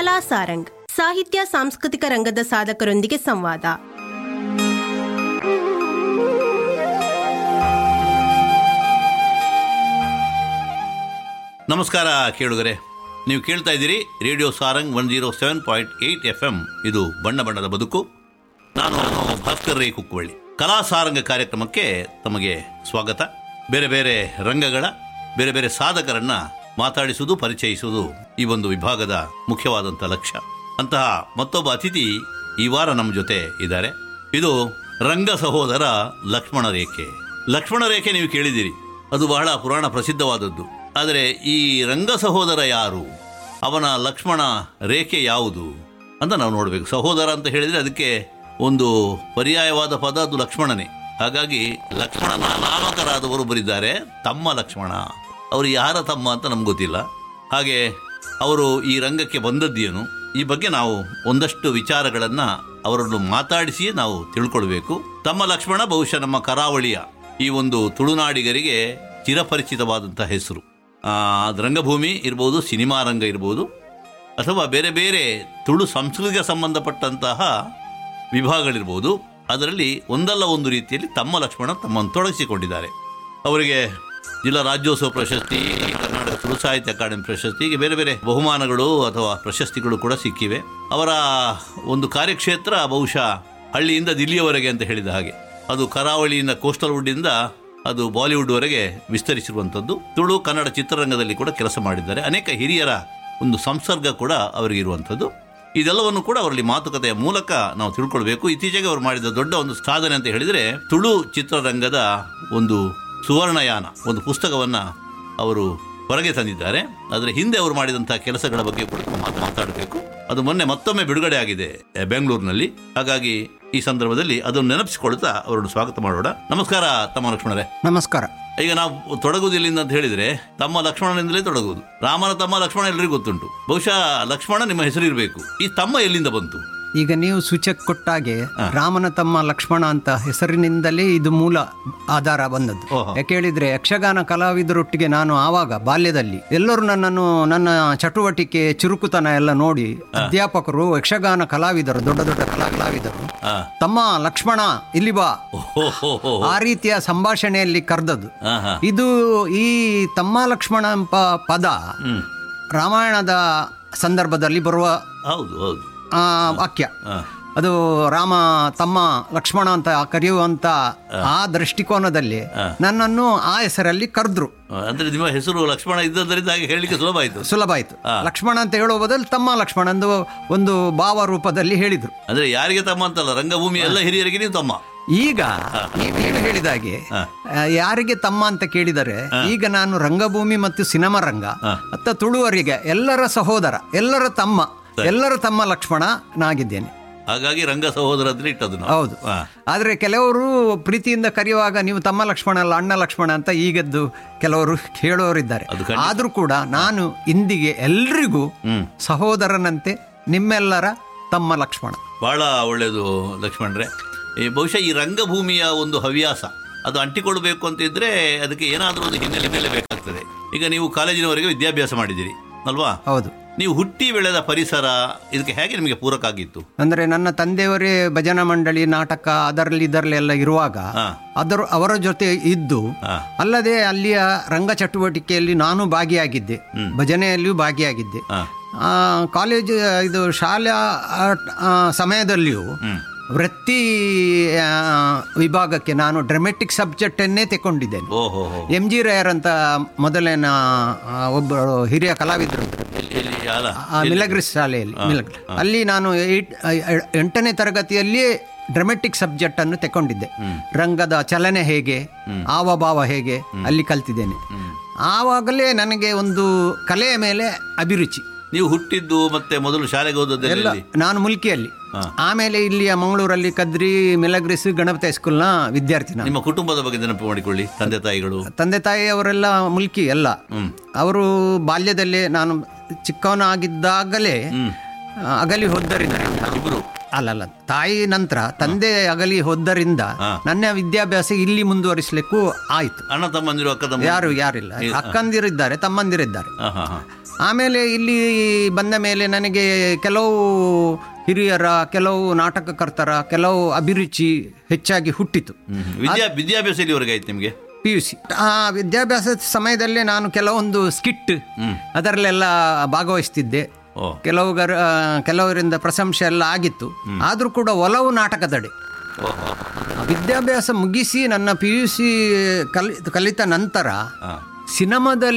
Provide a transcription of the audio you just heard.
ಕಲಾ ಸಾರಂಗ್ ಸಾಹಿತ್ಯ ಸಾಂಸ್ಕೃತಿಕ ರಂಗದ ಸಾಧಕರೊಂದಿಗೆ ಸಂವಾದ ನಮಸ್ಕಾರ ಕೇಳುಗರೆ ನೀವು ಕೇಳ್ತಾ ಇದ್ದೀರಿ radio Sarang one zero seven point eight F M ಇದು ಬಣ್ಣ ಬಣ್ಣದ ಬದುಕು ನಾನು ಭಾಸ್ಕರ್ ರೈ ಕುಕ್ಕುವಳ್ಳಿ ಕಲಾ ಸಾರಂಗ ಕಾರ್ಯಕ್ರಮಕ್ಕೆ ತಮಗೆ ಸ್ವಾಗತ ಬೇರೆ ಬೇರೆ ರಂಗಗಳ ಬೇರೆ ಬೇರೆ ಸಾಧಕರನ್ನ ಮಾತಾಡಿಸುವುದು ಪರಿಚಯಿಸುವುದು ಈ ಒಂದು ವಿಭಾಗದ ಮುಖ್ಯವಾದಂಥ ಲಕ್ಷ್ಯ ಅಂತಹ ಮತ್ತೊಬ್ಬ ಅತಿಥಿ ಈ ವಾರ ನಮ್ಮ ಜೊತೆ ಇದ್ದಾರೆ ಇದು ರಂಗ ಸಹೋದರ ಲಕ್ಷ್ಮಣ ರೇಖೆ ಲಕ್ಷ್ಮಣ ರೇಖೆ ನೀವು ಕೇಳಿದ್ದೀರಿ ಅದು ಬಹಳ ಪುರಾಣ ಪ್ರಸಿದ್ಧವಾದದ್ದು ಆದರೆ ಈ ರಂಗ ಸಹೋದರ ಯಾರು ಅವನ ಲಕ್ಷ್ಮಣ ರೇಖೆ ಯಾವುದು ಅಂತ ನಾವು ನೋಡಬೇಕು ಸಹೋದರ ಅಂತ ಹೇಳಿದರೆ ಅದಕ್ಕೆ ಒಂದು ಪರ್ಯಾಯವಾದ ಪದ ಅದು ಲಕ್ಷ್ಮಣನೇ ಹಾಗಾಗಿ ಲಕ್ಷ್ಮಣನ ನಾಮಕರಾದವರು ಬರಿದ್ದಾರೆ ತಮ್ಮ ಲಕ್ಷ್ಮಣ ಅವರು ಯಾರ ತಮ್ಮ ಅಂತ ನಮ್ಗೆ ಗೊತ್ತಿಲ್ಲ ಹಾಗೆ ಅವರು ಈ ರಂಗಕ್ಕೆ ಬಂದದ್ದೇನು ಈ ಬಗ್ಗೆ ನಾವು ಒಂದಷ್ಟು ವಿಚಾರಗಳನ್ನು ಅವರನ್ನು ಮಾತಾಡಿಸಿಯೇ ನಾವು ತಿಳ್ಕೊಳ್ಬೇಕು ತಮ್ಮ ಲಕ್ಷ್ಮಣ ಬಹುಶಃ ನಮ್ಮ ಕರಾವಳಿಯ ಈ ಒಂದು ತುಳುನಾಡಿಗರಿಗೆ ಚಿರಪರಿಚಿತವಾದಂಥ ಹೆಸರು ಆ, ಅದು ರಂಗಭೂಮಿ ಇರ್ಬೋದು ಸಿನಿಮಾ ರಂಗ ಇರ್ಬೋದು ಅಥವಾ ಬೇರೆ ಬೇರೆ ತುಳು ಸಂಸ್ಕೃತಿಗೆ ಸಂಬಂಧಪಟ್ಟಂತಹ ವಿಭಾಗಗಳಿರ್ಬೋದು ಅದರಲ್ಲಿ ಒಂದಲ್ಲ ಒಂದು ರೀತಿಯಲ್ಲಿ ತಮ್ಮ ಲಕ್ಷ್ಮಣ ತಮ್ಮನ್ನು ತೊಡಗಿಸಿಕೊಂಡಿದ್ದಾರೆ ಅವರಿಗೆ ಜಿಲ್ಲಾ ರಾಜ್ಯೋತ್ಸವ ಪ್ರಶಸ್ತಿ ಕರ್ನಾಟಕ ತುಳು ಸಾಹಿತ್ಯ ಅಕಾಡೆಮಿ ಪ್ರಶಸ್ತಿ ಹೀಗೆ ಬೇರೆ ಬೇರೆ ಬಹುಮಾನಗಳು ಅಥವಾ ಪ್ರಶಸ್ತಿಗಳು ಕೂಡ ಸಿಕ್ಕಿವೆ ಅವರ ಒಂದು ಕಾರ್ಯಕ್ಷೇತ್ರ ಬಹುಶಃ ಹಳ್ಳಿಯಿಂದ ದಿಲ್ಲಿಯವರೆಗೆ ಅಂತ ಹೇಳಿದ ಹಾಗೆ ಅದು ಕರಾವಳಿಯಿಂದ ಕೋಸ್ಟಲ್ ವುಡ್ಡಿಂದ ಅದು ಬಾಲಿವುಡ್ವರೆಗೆ ವಿಸ್ತರಿಸಿರುವಂಥದ್ದು ತುಳು ಕನ್ನಡ ಚಿತ್ರರಂಗದಲ್ಲಿ ಕೂಡ ಕೆಲಸ ಮಾಡಿದ್ದಾರೆ ಅನೇಕ ಹಿರಿಯರ ಒಂದು ಸಂಸರ್ಗ ಕೂಡ ಅವರಿಗೆ ಇರುವಂಥದ್ದು ಇದೆಲ್ಲವನ್ನು ಕೂಡ ಅವರಲ್ಲಿ ಮಾತುಕತೆಯ ಮೂಲಕ ನಾವು ತಿಳ್ಕೊಳ್ಬೇಕು ಇತ್ತೀಚೆಗೆ ಅವರು ಮಾಡಿದ ದೊಡ್ಡ ಒಂದು ಸಾಧನೆ ಅಂತ ಹೇಳಿದರೆ ತುಳು ಚಿತ್ರರಂಗದ ಒಂದು ಸುವರ್ಣಯಾನ ಒಂದು ಪುಸ್ತಕವನ್ನ ಅವರು ಹೊರಗೆ ತಂದಿದ್ದಾರೆ ಅದರ ಹಿಂದೆ ಅವರು ಮಾಡಿದಂತಹ ಕೆಲಸಗಳ ಬಗ್ಗೆ ಕೂಡ ನಾವು ಮಾತು ಮಾತಾಡಬೇಕು ಅದು ಮೊನ್ನೆ ಮತ್ತೊಮ್ಮೆ ಬಿಡುಗಡೆ ಆಗಿದೆ ಆ, ಬೆಂಗಳೂರಿನಲ್ಲಿ ಹಾಗಾಗಿ ಈ ಸಂದರ್ಭದಲ್ಲಿ ಅದನ್ನು ನೆನಪಿಸಿಕೊಳ್ತಾ ಅವರನ್ನು ಸ್ವಾಗತ ಮಾಡೋಣ ನಮಸ್ಕಾರ ತಮ್ಮ ಲಕ್ಷ್ಮಣರೇ ನಮಸ್ಕಾರ ಈಗ ನಾವು ತೊಡಗುವುದು ಎಲ್ಲಿಂದ ಅಂತ ಹೇಳಿದ್ರೆ ತಮ್ಮ ಲಕ್ಷ್ಮಣನಿಂದಲೇ ತೊಡಗುವುದು ರಾಮನ ತಮ್ಮ ಲಕ್ಷ್ಮಣ ಎಲ್ಲರಿಗೂ ಗೊತ್ತುಂಟು ಬಹುಶಃ ಲಕ್ಷ್ಮಣ ನಿಮ್ಮ ಹೆಸರು ಇರಬೇಕು ಈ ತಮ್ಮ ಎಲ್ಲಿಂದ ಬಂತು ಈಗ ನೀವು ಸೂಚಕ ಕೊಟ್ಟಾಗೆ ರಾಮನ ತಮ್ಮ ಲಕ್ಷ್ಮಣ ಅಂತ ಹೆಸರಿನಿಂದಲೇ ಇದು ಮೂಲ ಆಧಾರ ಬಂದದ್ದು ಓಹೋ. ಯಾಕೆ ಹೇಳಿದ್ರೆ ಯಕ್ಷಗಾನ ಕಲಾವಿದರೊಟ್ಟಿಗೆ ನಾನು ಆವಾಗ ಬಾಲ್ಯದಲ್ಲಿ ಎಲ್ಲರೂ ನನ್ನನ್ನು ನನ್ನ ಚಟುವಟಿಕೆ ಚುರುಕುತನ ಎಲ್ಲ ನೋಡಿ ಅಧ್ಯಾಪಕರು ಯಕ್ಷಗಾನ ಕಲಾವಿದರು ದೊಡ್ಡ ದೊಡ್ಡ ಕಲಾ ಕಲಾವಿದರು ಆ. ತಮ್ಮ ಲಕ್ಷ್ಮಣ ಇಲ್ಲಿ ಬಾ ಓಹೋ ಹೋ ಹೋ ಆ ರೀತಿಯ ಸಂಭಾಷಣೆಯಲ್ಲಿ ಕರೆದದ್ದು ಹಾ ಹಾ ಇದು ಈ ತಮ್ಮ ಲಕ್ಷ್ಮಣ ಎಂಬ ಪದ ಹ್ಮ್ ರಾಮಾಯಣದ ಸಂದರ್ಭದಲ್ಲಿ ಬರುವ ಹೌದು ಹೌದು ಆ, ವಾಕ್ಯ ಹಾ ಅದು ರಾಮ ತಮ್ಮ ಲಕ್ಷ್ಮಣ ಅಂತ ಕರೆಯುವಂತ ಆ ದೃಷ್ಟಿಕೋನದಲ್ಲಿ ನನ್ನನ್ನು ಆ ಹೆಸರಲ್ಲಿ ಕರೆದ್ರು ಅಂದ್ರೆ ನಿಮ್ಮ ಹೆಸರು ಲಕ್ಷ್ಮಣ ಇದ್ದದರಿಂದ ಹಾಗೆ ಹೇಳಲಿಕ್ಕೆ ಸುಲಭ ಆಯ್ತು ಸುಲಭ ಆಯ್ತು ಲಕ್ಷ್ಮಣ ಅಂತ ಹೇಳುವ ಬದಲು ತಮ್ಮ ಲಕ್ಷ್ಮಣ ಎಂದು ಒಂದು ಭಾವ ರೂಪದಲ್ಲಿ ಹೇಳಿದ್ರು ಅಂದ್ರೆ ಯಾರಿಗೆ ತಮ್ಮ ಅಂತಲ್ಲ ರಂಗಭೂಮಿ ಎಲ್ಲ ಹಿರಿಯರಿಗೆ ನೀವು ತಮ್ಮ ಈಗ ನೀವು ಏನು ಹೇಳಿದಾಗೆ ಆ, ಯಾರಿಗೆ ತಮ್ಮ ಅಂತ ಕೇಳಿದರೆ ಈಗ ನಾನು ರಂಗಭೂಮಿ ಮತ್ತು ಸಿನಿಮಾ ರಂಗ ಮತ್ತು ತುಳುವರಿಗೆ ಎಲ್ಲರ ಸಹೋದರ ಎಲ್ಲರ ತಮ್ಮ ಎಲ್ಲರ ತಮ್ಮ ಲಕ್ಷ್ಮಣ ನಾಗಿದ್ದೇನೆ ಹಾಗಾಗಿ ರಂಗ ಸಹೋದರ ಅಂದ್ರೆ ಇಟ್ಟದ್ದು ನಾವು ಹೌದು ಹಾ. ಆದ್ರೆ ಕೆಲವರು ಪ್ರೀತಿಯಿಂದ ಕರೆಯುವಾಗ ನೀವು ತಮ್ಮ ಲಕ್ಷ್ಮಣ ಅಲ್ಲ ಅಣ್ಣ ಲಕ್ಷ್ಮಣ ಅಂತ ಈಗದ್ದು ಕೆಲವರು ಹೇಳೋರಿದ್ದಾರೆ ಅದು ಖಂಡಿತ. ಆದ್ರೂ ಕೂಡ ನಾನು ಇಂದಿಗೆ ಎಲ್ರಿಗೂ ಹ್ಮ್ ಸಹೋದರನಂತೆ ನಿಮ್ಮೆಲ್ಲರ ತಮ್ಮ ಲಕ್ಷ್ಮಣ ಬಹಳ ಒಳ್ಳೆಯದು ಲಕ್ಷ್ಮಣ್ರೆ ಈ ಬಹುಶಃ ಈ ರಂಗಭೂಮಿಯ ಒಂದು ಹವ್ಯಾಸ ಅದು ಅಂಟಿಕೊಳ್ಬೇಕು ಅಂತಿದ್ರೆ ಅದಕ್ಕೆ ಏನಾದರೂ ಒಂದು ಹಿನ್ನೆಲೆ ಮೇಲೆ ಬೇಕಾಗ್ತದೆ ಈಗ ನೀವು ಕಾಲೇಜಿನವರೆಗೆ ವಿದ್ಯಾಭ್ಯಾಸ ಮಾಡಿದ್ದೀರಿ ಅಲ್ವಾ ಹೌದು ನೀವು ಹುಟ್ಟಿ ಬೆಳೆದ ಪರಿಸರ ಇದಕ್ಕೆ ಹೇಗೆ ನಿಮಗೆ ಪೂರಕ ಆಗಿತ್ತು ಅಂದ್ರೆ ನನ್ನ ತಂದೆಯವರೇ ಭಜನಾ ಮಂಡಳಿ ನಾಟಕ ಅದರಲ್ಲಿ ಇದರಲ್ಲಿ ಎಲ್ಲ ಇರುವಾಗ ಹಾ ಅದರ ಅವರ ಜೊತೆ ಇದ್ದು ಹಾ ಅಲ್ಲದೆ ಅಲ್ಲಿಯ ರಂಗ ಚಟುವಟಿಕೆಯಲ್ಲಿ ನಾನು ಭಾಗಿಯಾಗಿದ್ದೆ ಭಜನೆಯಲ್ಲಿಯೂ ಭಾಗಿಯಾಗಿದ್ದೆ ಹಾ ಆ, ಕಾಲೇಜು ಇದು ಶಾಲಾ ಆ, ಸಮಯದಲ್ಲಿಯೂ ಹ್ಮ್ ವೃತ್ತಿ ಆ, ವಿಭಾಗಕ್ಕೆ ನಾನು ಡ್ರಾಮೆಟಿಕ್ ಸಬ್ಜೆಕ್ಟನ್ನೇ ತಗೊಂಡಿದ್ದೇನೆ ಓಹೋ ಹೋ ಎಂ ಜಿ ರಾಯರ್ ಅಂತ ಮೊದಲಿನ ಆ, ಒಬ್ಬರು ಹಿರಿಯ ಕಲಾವಿದರು ಎಲ್ಲಿ ಎಲ್ಲಿ ಅಲ್ಲ ಆ ಮಿಲಗ್ರಿಸ್ ಶಾಲೆಯಲ್ಲಿ ಮಿಲಗ್ರಿ ಅಲ್ಲಿ ನಾನು ಏಟ್- ಎ- ಎಂಟನೇ ತರಗತಿಯಲ್ಲಿಯೇ ಡ್ರಾಮೆಟಿಕ್ ಸಬ್ಜೆಕ್ಟ್ ಅನ್ನು ತಗೊಂಡಿದ್ದೆ ರಂಗದ ಚಲನೆ ಹೇಗೆ ಹಾವಭಾವ ಹೇಗೆ ಅಲ್ಲಿ ಕಲ್ತಿದ್ದೇನೆ ಆವಾಗಲೇ ನನಗೆ ಒಂದು ಕಲೆಯ ಮೇಲೆ ಅಭಿರುಚಿ ನೀವು ಹುಟ್ಟಿದ್ದು ಮತ್ತೆ ಮೊದಲು ಶಾಲೆಗೆ ಹೋದದ್ದೆಲ್ಲ ಎಲ್ಲಿ? ನಾನು ಮುಲ್ಕಿಯಲ್ಲಿ ಆಮೇಲೆ ಇಲ್ಲಿಯ ಮಂಗಳೂರಲ್ಲಿ ಕದ್ರಿ ಮಿಲಗ್ರಿಸ್ ಗಣಪತಿ ಹೈಸ್ಕೂಲ್ನ ವಿದ್ಯಾರ್ಥಿ ನಾನು ನಿಮ್ಮ ಕುಟುಂಬದ ಬಗ್ಗೆ ನೆನಪು ಮಾಡಿಕೊಳ್ಳಿ ತಂದೆ ತಾಯಿಗಳು ತಂದೆ ತಾಯಿಯವರೆಲ್ಲ ಮುಲ್ಕಿ ಎಲ್ಲ ಹ್ಮ್ ಅವರು ಬಾಲ್ಯದಲ್ಲೇ ನಾನು ಚಿಕ್ಕವನಾಗಿದ್ದಾಗಲೇ ಆ, ಅಗಲಿ ಹೋದ್ದರಿಂದ ಇಬ್ರು ಅಲ್ಲಲ್ಲ ತಾಯಿ ನಂತರ ತಂದೆ ಅಗಲಿ ಹೋದ್ದರಿಂದ ನನ್ನ ವಿದ್ಯಾಭ್ಯಾಸ ಇಲ್ಲಿ ಮುಂದುವರಿಸಲಿಕ್ಕೂ ಆಯ್ತು ಅಣ್ಣ ತಮ್ಮಂದಿರು ಅಕ್ಕ ತಮ್ಮ ಯಾರು ಯಾರಿಲ್ಲ ಅಕ್ಕಂದಿರಿದ್ದಾರೆ ತಮ್ಮಂದಿರಿದ್ದಾರೆ ಹಾ ಹಾ ಹಾ ಆಮೇಲೆ ಇಲ್ಲಿ ಬಂದ ಮೇಲೆ ನನಗೆ ಕೆಲವು ಹಿರಿಯರ ಕೆಲವು ನಾಟಕಕರ್ತರ ಕೆಲವು ಅಭಿರುಚಿ ಹೆಚ್ಚಾಗಿ ಹುಟ್ಟಿತು ಹ್ಮ್. ವಿದ್ಯಾ ವಿದ್ಯಾಭ್ಯಾಸ ಎಲ್ಲಿವರೆಗೆ ಆಯ್ತು ನಿಮಗೆ ಪಿ ಯು ಸಿ ಆ ವಿದ್ಯಾಭ್ಯಾಸದ ಸಮಯದಲ್ಲೇ ನಾನು ಕೆಲವೊಂದು ಸ್ಕಿಟ್ ಅದರಲ್ಲೆಲ್ಲ ಭಾಗವಹಿಸ್ತಿದ್ದೆ ಓ ಕೆಲವುಗರ ಆ, ಕೆಲವರಿಂದ ಪ್ರಶಂಸೆ ಎಲ್ಲ ಆಗಿತ್ತು ಆದರೂ ಕೂಡ ಒಲವು ನಾಟಕದಡೆ ಓಹೋ ವಿದ್ಯಾಭ್ಯಾಸ ಮುಗಿಸಿ ನನ್ನ ಪಿ ಯು ಸಿ ಕಲಿ ಕಲಿತ ನಂತರ ಹಾಂ ಸಿನಿಮಾದಲ್ಲಿ